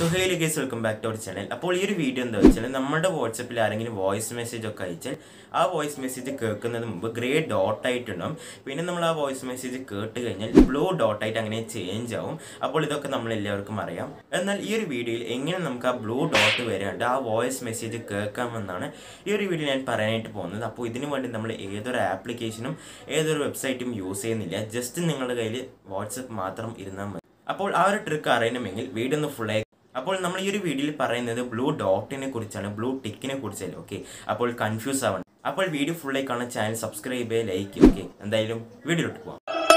So hello guys welcome back to our channel അപ്പോൾ ഈ ഒരു വീഡിയോ എന്താ വെച്ചാൽ നമ്മുടെ വാട്സപ്പിൽ ആരെങ്കിലും വോയിസ് മെസ്സേജ് ഒക്കെ അയച്ചാൽ ആ വോയിസ് മെസ്സേജ് കേൾക്കുന്നതിന് മുമ്പ് ഗ്രേ ഡോട്ട് ആയിട്ടുണ്ടാവും പിന്നെ നമ്മൾ ആ വോയിസ് മെസ്സേജ് കേട്ട് കഴിഞ്ഞാൽ ബ്ലൂ ഡോട്ട് ആയിട്ട് അങ്ങനെ ചേഞ്ച് ആവും അപ്പോൾ ഇതൊക്കെ നമ്മൾ എല്ലാവർക്കും അറിയാം എന്നാൽ ഈ ഒരു വീഡിയോയിൽ എങ്ങനെ നമുക്ക് ആ ബ്ലൂ ഡോട്ട് വരാണ്ട് ആ വോയിസ് മെസ്സേജ് കേൾക്കാമെന്നാണ് ഈ ഒരു വീഡിയോ ഞാൻ പറയാനായിട്ട് പോകുന്നത് അപ്പോൾ ഇതിനു വേണ്ടി നമ്മൾ ഏതൊരു ആപ്ലിക്കേഷനും ഏതൊരു വെബ്സൈറ്റും യൂസ് ചെയ്യുന്നില്ല ജസ്റ്റ് നിങ്ങളുടെ കയ്യിൽ വാട്സപ്പ് മാത്രം ഇരുന്നാൽ മതി അപ്പോൾ ആ ഒരു ട്രിക്ക് അറിയണമെങ്കിൽ വീഡിയോ ഒന്ന് ഫുള്ളായി അപ്പോൾ നമ്മൾ ഈ ഒരു വീഡിയോയിൽ പറയുന്നത് ബ്ലൂ ഡോട്ടിനെ കുറിച്ചാണ് ബ്ലൂ ടിക്കിനെ കുറിച്ചല്ലേ ഓക്കെ അപ്പോൾ കൺഫ്യൂസ് ആവണം അപ്പോൾ വീഡിയോ ഫുള്ളായി കാണാൻ ചാനൽ സബ്സ്ക്രൈബ് ചെയ്യുക ലൈക്ക് ഓക്കെ എന്തായാലും വീഡിയോയിലോട്ട് പോകാം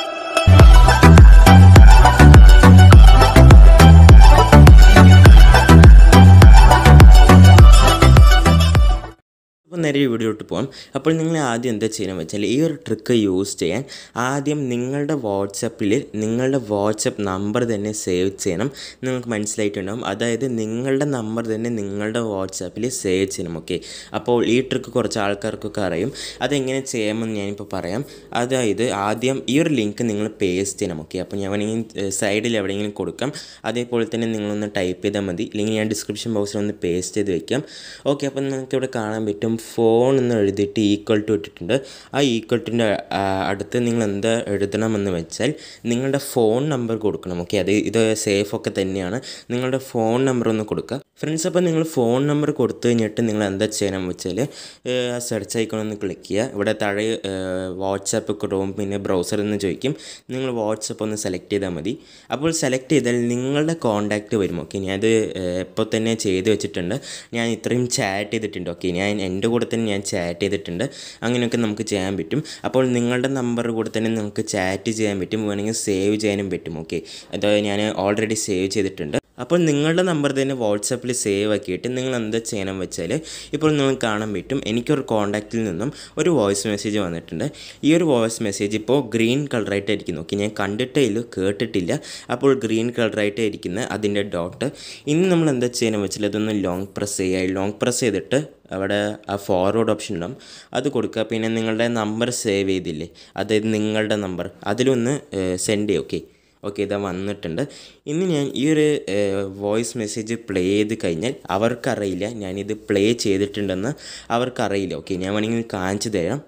അപ്പോൾ നേരെ വീഡിയോട്ട് പോകാം അപ്പോൾ നിങ്ങൾ ആദ്യം എന്താ ചെയ്യണമെന്ന് വെച്ചാൽ ഈ ഒരു ട്രിക്ക് യൂസ് ചെയ്യാൻ ആദ്യം നിങ്ങളുടെ വാട്സപ്പിൽ നിങ്ങളുടെ വാട്സപ്പ് നമ്പർ തന്നെ സേവ് ചെയ്യണം നിങ്ങൾക്ക് മനസ്സിലായിട്ടുണ്ടാകും അതായത് നിങ്ങളുടെ നമ്പർ തന്നെ നിങ്ങളുടെ വാട്സപ്പിൽ സേവ് ചെയ്യണം ഓക്കെ അപ്പോൾ ഈ ട്രിക്ക് കുറച്ച് ആൾക്കാർക്കൊക്കെ അറിയും അതെങ്ങനെ ചെയ്യാമെന്ന് ഞാനിപ്പോൾ പറയാം അതായത് ആദ്യം ഈ ഒരു ലിങ്ക് നിങ്ങൾ പേസ്റ്റ് ചെയ്യണം ഓക്കെ അപ്പോൾ ഞാൻ വേണമെങ്കിൽ സൈഡിൽ എവിടെയെങ്കിലും കൊടുക്കാം അതേപോലെ തന്നെ നിങ്ങളൊന്ന് ടൈപ്പ് ചെയ്താൽ മതി അല്ലെങ്കിൽ ഞാൻ ഡിസ്ക്രിപ്ഷൻ ബോക്സിൽ ഒന്ന് പേസ്റ്റ് ചെയ്ത് വെക്കാം ഓക്കെ അപ്പോൾ നിങ്ങൾക്ക് ഇവിടെ കാണാൻ പറ്റും ഫോൺ എന്ന് എഴുതിയിട്ട് ഈക്വൽ ടു ഇട്ടിട്ടുണ്ട് ആ ഈക്വൽ ടുൻ്റെ അടുത്ത് നിങ്ങൾ എന്താ എഴുതണമെന്ന് വെച്ചാൽ നിങ്ങളുടെ ഫോൺ നമ്പർ കൊടുക്കണം ഓക്കെ അത് ഇത് സേഫ് ഒക്കെ തന്നെയാണ് നിങ്ങളുടെ ഫോൺ നമ്പർ ഒന്ന് കൊടുക്കുക ഫ്രണ്ട്സ് അപ്പോൾ നിങ്ങൾ ഫോൺ നമ്പർ കൊടുത്തു കഴിഞ്ഞിട്ട് നിങ്ങൾ എന്താ ചെയ്യണം വെച്ചാൽ സെർച്ച് ഐക്കൺ ഒന്ന് ക്ലിക്ക് ചെയ്യുക ഇവിടെ താഴെ വാട്സാപ്പ് ക്രോം പിന്നെ ബ്രൗസർ എന്ന് ചോദിക്കും നിങ്ങൾ വാട്സപ്പ് ഒന്ന് സെലക്ട് ചെയ്താൽ മതി അപ്പോൾ സെലക്ട് ചെയ്താൽ നിങ്ങളുടെ കോൺടാക്റ്റ് വരും ഓക്കെ ഞാൻ അത് ഇപ്പോൾ തന്നെ ചെയ്ത് വെച്ചിട്ടുണ്ട് ഞാൻ ഇത്രയും ചാറ്റ് ചെയ്തിട്ടുണ്ട് ഓക്കെ ഞാൻ എൻ്റെ കൂടെ തന്നെ ഞാൻ ചാറ്റ് ചെയ്തിട്ടുണ്ട് അങ്ങനെയൊക്കെ നമുക്ക് ചെയ്യാൻ പറ്റും അപ്പോൾ നിങ്ങളുടെ നമ്പർ കൂടെ തന്നെ നമുക്ക് ചാറ്റ് ചെയ്യാൻ പറ്റും വേണമെങ്കിൽ സേവ് ചെയ്യാനും പറ്റും ഓക്കെ അത് ഞാൻ ഓൾറെഡി സേവ് ചെയ്തിട്ടുണ്ട് അപ്പോൾ നിങ്ങളുടെ നമ്പർ തന്നെ വാട്സപ്പിൽ സേവ് ആക്കിയിട്ട് നിങ്ങൾ എന്താ ചെയ്യണം വെച്ചാൽ ഇപ്പോൾ നിങ്ങൾക്ക് കാണാൻ പറ്റും എനിക്കൊരു കോൺടാക്റ്റിൽ നിന്നും ഒരു വോയിസ് മെസ്സേജ് വന്നിട്ടുണ്ട് ഈ ഒരു വോയിസ് മെസ്സേജ് ഇപ്പോൾ ഗ്രീൻ കളറായിട്ട് ഇരിക്കുന്നു ഓക്കെ ഞാൻ കണ്ടിട്ടേ ഇല്ല കേട്ടിട്ടില്ല അപ്പോൾ ഗ്രീൻ കളറായിട്ട് ഇരിക്കുന്ന അതിൻ്റെ ഡോട്ട് ഇനി നമ്മൾ എന്താ ചെയ്യണം വെച്ചാൽ അതൊന്ന് ലോങ് പ്രസ് ചെയ്യുക ലോങ് പ്രസ് ചെയ്തിട്ട് അവിടെ ആ ഫോർവേഡ് ഓപ്ഷൻ ഉണ്ടാവും അത് കൊടുക്കുക പിന്നെ നിങ്ങളുടെ നമ്പർ സേവ് ചെയ്തില്ലേ അതായത് നിങ്ങളുടെ നമ്പർ അതിലൊന്ന് സെൻഡ് ചെയ്യുക ഓക്കെ ഓക്കെ ഇതാ വന്നിട്ടുണ്ട് ഇന്ന് ഞാൻ ഈ ഒരു വോയിസ് മെസ്സേജ് പ്ലേ ചെയ്ത് കഴിഞ്ഞാൽ അവർക്കറിയില്ല ഞാനിത് പ്ലേ ചെയ്തിട്ടുണ്ടെന്ന് അവർക്കറിയില്ല ഓക്കെ ഞാൻ വേണമെങ്കിൽ കാണിച്ചു തരാം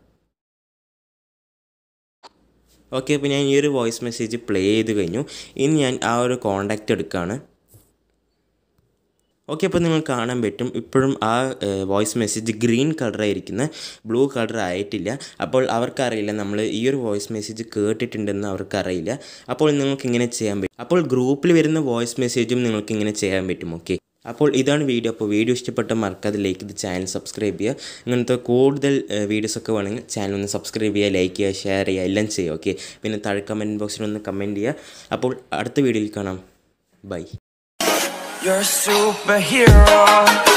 ഓക്കെ അപ്പോൾ ഞാൻ ഈ ഒരു വോയിസ് മെസ്സേജ് പ്ലേ ചെയ്ത് കഴിഞ്ഞു ഇനി ഞാൻ ആ ഒരു കോണ്ടാക്റ്റ് എടുക്കുകയാണ് ഓക്കെ അപ്പോൾ നിങ്ങൾ കാണാൻ പറ്റും ഇപ്പോഴും ആ വോയിസ് മെസ്സേജ് ഗ്രീൻ കളറായിരിക്കുന്ന ബ്ലൂ കളർ ആയിട്ടില്ല അപ്പോൾ അവർക്കറിയില്ല നമ്മൾ ഈ ഒരു വോയിസ് മെസ്സേജ് കേട്ടിട്ടുണ്ടെന്ന് അവർക്കറിയില്ല അപ്പോൾ നിങ്ങൾക്ക് ഇങ്ങനെ ചെയ്യാൻ പറ്റും അപ്പോൾ ഗ്രൂപ്പിൽ വരുന്ന വോയിസ് മെസ്സേജും നിങ്ങൾക്ക് ഇങ്ങനെ ചെയ്യാൻ പറ്റും ഓക്കെ അപ്പോൾ ഇതാണ് വീഡിയോ അപ്പോൾ വീഡിയോ ഇഷ്ടപ്പെട്ട മറക്കാതെ ലൈക്ക് ചെയ്ത് ചാനൽ സബ്സ്ക്രൈബ് ചെയ്യുക ഇങ്ങനത്തെ കൂടുതൽ വീഡിയോസൊക്കെ വേണമെങ്കിൽ ചാനൽ ഒന്ന് സബ്സ്ക്രൈബ് ചെയ്യുക ലൈക്ക് ചെയ്യുക ഷെയർ ചെയ്യുക എല്ലാം ചെയ്യുക ഓക്കെ പിന്നെ താഴെ കമൻറ്റ് ബോക്സിൽ ഒന്ന് കമൻറ്റ് ചെയ്യുക അപ്പോൾ അടുത്ത വീഡിയോയിൽ കാണാം ബൈ You're a superhero.